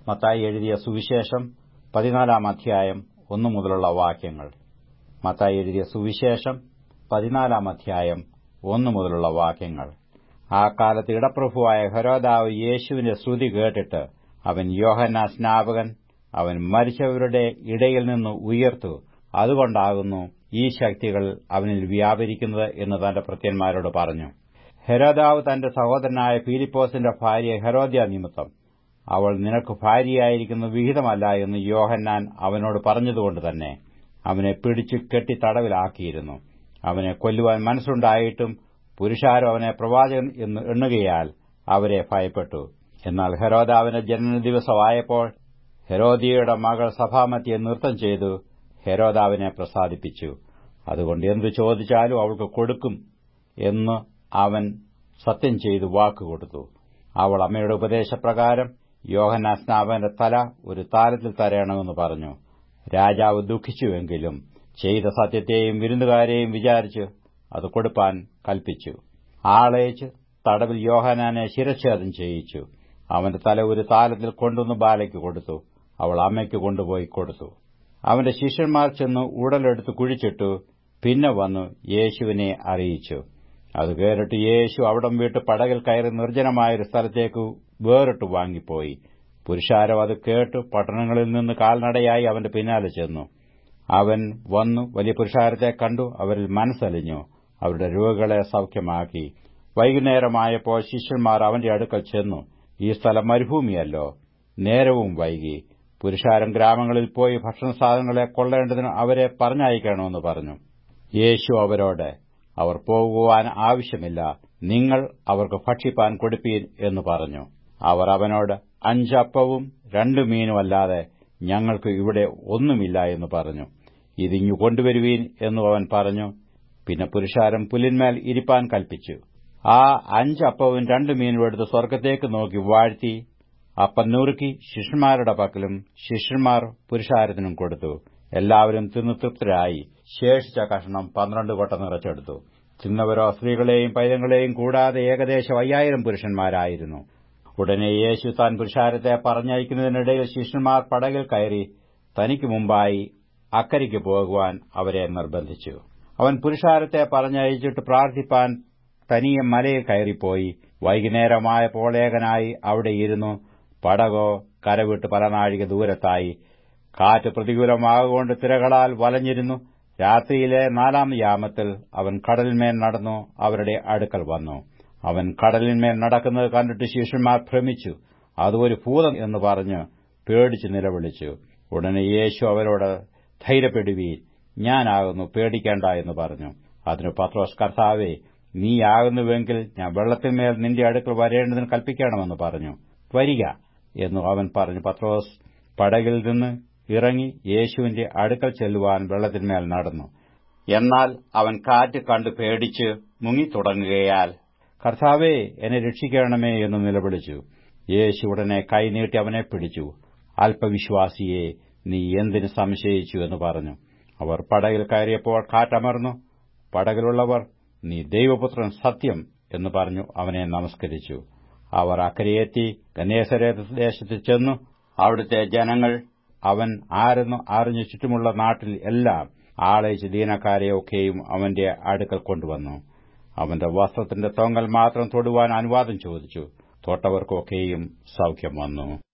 മത്തായി എഴുതിയ സുവിശേഷം പതിനാലാം അധ്യായം ഒന്നു മുതലുള്ള വാക്യങ്ങൾ മത്തായി എഴുതിയ സുവിശേഷം പതിനാലാം അധ്യായം ഒന്നു മുതലുള്ള വാക്യങ്ങൾ ആ കാലത്ത് ഇടപ്രഭുവായ ഹരോദാവ് യേശുവിന്റെ ശ്രുതി കേട്ടിട്ട് അവൻ യോഹന്നാ സ്നാപകൻ അവൻ മരിച്ചവരുടെ ഇടയിൽ നിന്ന് ഉയർത്തു അതുകൊണ്ടാകുന്നു ഈ ശക്തികൾ അവനിൽ വ്യാപരിക്കുന്നത് എന്ന് തന്റെ ഭൃത്യന്മാരോട് പറഞ്ഞു ഹെരോദാവ് തന്റെ സഹോദരനായ ഫിലിപ്പോസിന്റെ ഭാര്യ ഹെരോദ്യ നിമിത്തം അവൾ നിനക്ക് ഭാര്യയായിരിക്കുന്ന വിഹിതമല്ല എന്ന് യോഹന്നാൻ അവനോട് പറഞ്ഞതുകൊണ്ട് തന്നെ അവനെ പിടിച്ചു കെട്ടി തടവിലാക്കിയിരുന്നു അവനെ കൊല്ലുവാൻ മനസ്സുണ്ടായിട്ടും പുരുഷാരം അവനെ പ്രവാചകൻ എന്ന് എണ്ണുകയാൽ അവരെ ഭയപ്പെട്ടു എന്നാൽ ഹെരോദാവിന്റെ ജനനദിവസമായപ്പോൾ ഹെരോദിയയുടെ മകൾ സഭാമത്തിയെ നൃത്തം ചെയ്തു ഹെരോദാവിനെ പ്രസാദിപ്പിച്ചു അതുകൊണ്ട് എന്തു ചോദിച്ചാലും അവൾക്ക് കൊടുക്കും എന്ന് അവൻ സത്യം ചെയ്തു വാക്കുകൊടുത്തു അവൾ അമ്മയുടെ ഉപദേശപ്രകാരം യോഹന്നാ സ്നാപകന്റെ തല ഒരു താരത്തിൽ തരയണമെന്ന് പറഞ്ഞു രാജാവ് ദുഃഖിച്ചുവെങ്കിലും ചെയ്ത സത്യത്തെയും വിരുന്നുകാരെയും വിചാരിച്ച് അത് കൊടുപ്പാൻ കൽപ്പിച്ചു ആളയച്ച് തടവിൽ യോഹനാനെ ശിരച്ഛേദം ചെയ്യിച്ചു അവന്റെ തല ഒരു താലത്തിൽ കൊണ്ടുവന്ന് ബാലയ്ക്ക് കൊടുത്തു അവൾ അമ്മയ്ക്ക് കൊണ്ടുപോയി കൊടുത്തു അവന്റെ ശിഷ്യന്മാർ ചെന്ന് ഉടലെടുത്ത് കുഴിച്ചിട്ടു പിന്നെ വന്നു യേശുവിനെ അറിയിച്ചു അത് കേറിട്ട് യേശു അവിടം വിട്ട് പടകിൽ കയറി നിർജ്ജനമായൊരു സ്ഥലത്തേക്ക് വേറിട്ട് വാങ്ങിപ്പോയി പുരുഷാരം അത് കേട്ട് പട്ടണങ്ങളിൽ നിന്ന് കാൽനടയായി അവന്റെ പിന്നാലെ ചെന്നു അവൻ വന്നു വലിയ പുരുഷാരത്തെ കണ്ടു അവരിൽ മനസ്സലിഞ്ഞു അവരുടെ രോഗികളെ സൌഖ്യമാക്കി വൈകുന്നേരമായപ്പോൾ ശിഷ്യന്മാർ അവന്റെ അടുക്കൽ ചെന്നു ഈ സ്ഥലം മരുഭൂമിയല്ലോ നേരവും വൈകി പുരുഷാരം ഗ്രാമങ്ങളിൽ പോയി ഭക്ഷണസാധനങ്ങളെ കൊള്ളേണ്ടതിന് അവരെ പറഞ്ഞയക്കണമെന്ന് പറഞ്ഞു യേശു അവരോട് അവർ പോകുവാൻ ആവശ്യമില്ല നിങ്ങൾ അവർക്ക് ഭക്ഷിപ്പാൻ കൊടുപ്പീൻ എന്ന് പറഞ്ഞു അവർ അവനോട് അഞ്ചപ്പവും രണ്ടു മീനുമല്ലാതെ ഞങ്ങൾക്ക് ഇവിടെ ഒന്നുമില്ല എന്ന് പറഞ്ഞു ഇതിങ്ങു കൊണ്ടുവരുവീൻ എന്നു അവൻ പറഞ്ഞു പിന്നെ പുരുഷാരം പുല്ലിന്മേൽ ഇരിപ്പാൻ കൽപ്പിച്ചു ആ അഞ്ചപ്പവും രണ്ടു മീനും എടുത്ത് സ്വർഗത്തേക്ക് നോക്കി വാഴ്ത്തി അപ്പം നുറുക്കി ശിഷ്യന്മാരുടെ പക്കലും ശിഷ്യന്മാർ പുരുഷാരത്തിനും കൊടുത്തു എല്ലാവരും തിന്നു തൃപ്തരായി ശേഷിച്ച കഷണം പന്ത്രണ്ട് കൊട്ട നിറച്ചെടുത്തു തിന്നവരോ സ്ത്രീകളെയും പൈതങ്ങളെയും കൂടാതെ ഏകദേശം അയ്യായിരം പുരുഷന്മാരായിരുന്നു ഉടനെ യേശു താൻ പുരുഷാരത്തെ പറഞ്ഞയക്കുന്നതിനിടയിൽ ശിഷ്യന്മാർ പടകിൽ കയറി തനിക്ക് മുമ്പായി അക്കരയ്ക്ക് പോകുവാൻ അവരെ നിർബന്ധിച്ചു അവൻ പുരുഷാരത്തെ പറഞ്ഞയച്ചിട്ട് പ്രാർത്ഥിപ്പാൻ തനിയെ മലയിൽ കയറിപ്പോയി വൈകുന്നേരമായപ്പോൾ ഏകനായി അവിടെയിരുന്നു പടകോ കരവിട്ട് പല നാഴിക ദൂരത്തായി കാറ്റ് പ്രതികൂലമാകൊണ്ട് തിരകളാൽ വലഞ്ഞിരുന്നു രാത്രിയിലെ നാലാം യാമത്തിൽ അവൻ കടലിന്മേൽ നടന്നു അവരുടെ അടുക്കൽ വന്നു അവൻ കടലിന്മേൽ നടക്കുന്നത് കണ്ടിട്ട് ശിഷ്യന്മാർ ഭ്രമിച്ചു അത് ഒരു ഭൂതം എന്ന് പറഞ്ഞ് പേടിച്ച് നിലവിളിച്ചു ഉടനെ യേശു അവരോട് ധൈര്യപ്പെടുവീൻ ഞാനാകുന്നു പേടിക്കേണ്ട എന്ന് പറഞ്ഞു അതിന് പത്രോസ് കർത്താവേ നീയാകുന്നുവെങ്കിൽ ഞാൻ വെള്ളത്തിന്മേൽ നിന്റെ അടുക്കൽ വരേണ്ടതിന് കൽപ്പിക്കണമെന്ന് പറഞ്ഞു വരിക എന്നു അവൻ പറഞ്ഞു പത്രോസ് പടകിൽ നിന്ന് ഇറങ്ങി യേശുവിന്റെ അടുക്കൽ ചെല്ലുവാൻ വെള്ളത്തിന്മേൽ നടന്നു എന്നാൽ അവൻ കാറ്റ് കണ്ടു പേടിച്ച് മുങ്ങിത്തുടങ്ങുകയാൽ കർത്താവേ എന്നെ രക്ഷിക്കണമേ എന്ന് നിലവിളിച്ചു യേശു ഉടനെ കൈനീട്ടി അവനെ പിടിച്ചു അല്പവിശ്വാസിയെ നീ എന്തിന് സംശയിച്ചു എന്ന് പറഞ്ഞു അവർ പടകിൽ കയറിയപ്പോൾ കാറ്റമർന്നു പടകിലുള്ളവർ നീ ദൈവപുത്രൻ സത്യം എന്ന് പറഞ്ഞു അവനെ നമസ്കരിച്ചു അവർ അക്കരയെത്തി ഗന്നേസരേത് ദേശത്ത് ചെന്നു അവിടുത്തെ ജനങ്ങൾ അവൻ ആരെന്നു അറിഞ്ഞു ചുറ്റുമുള്ള നാട്ടിൽ എല്ലാം ആളയച്ച് ദീനക്കാരെയൊക്കെയും അവന്റെ അടുക്കൽ കൊണ്ടുവന്നു അവന്റെ വസ്ത്രത്തിന്റെ തൊങ്ങൽ മാത്രം തൊടുവാൻ അനുവാദം ചോദിച്ചു തൊട്ടവർക്കൊക്കെയും സൌഖ്യം വന്നു